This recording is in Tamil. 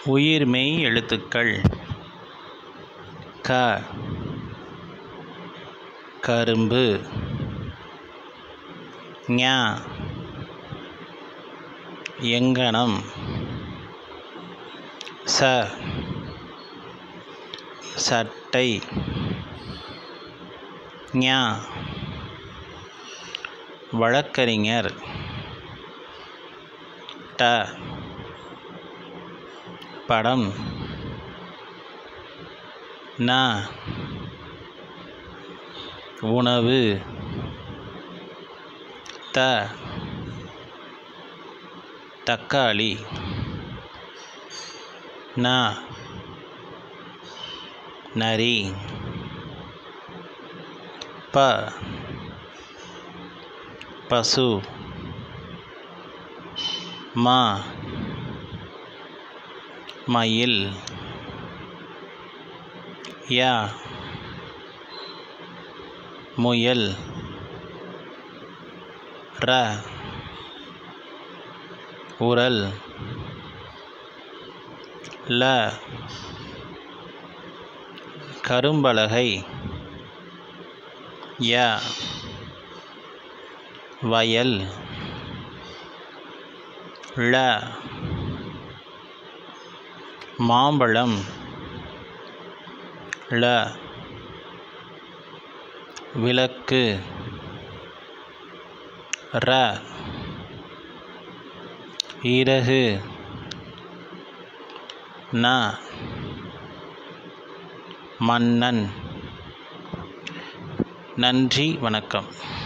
உயிர்மெய் எழுத்துக்கள் க கரும்பு ஞ எங்கனம் ச சட்டை ஞ வழக்கறிஞர் ட படம் ந உணவு த தக்காளி ந நரி ப பசு ம மயில் ய முயல் ர உரல் ல கரும்பலகை ய வயல் ள மாம்பழம் ள விளக்கு ர இறகு ந மன்னன் நன்றி வணக்கம்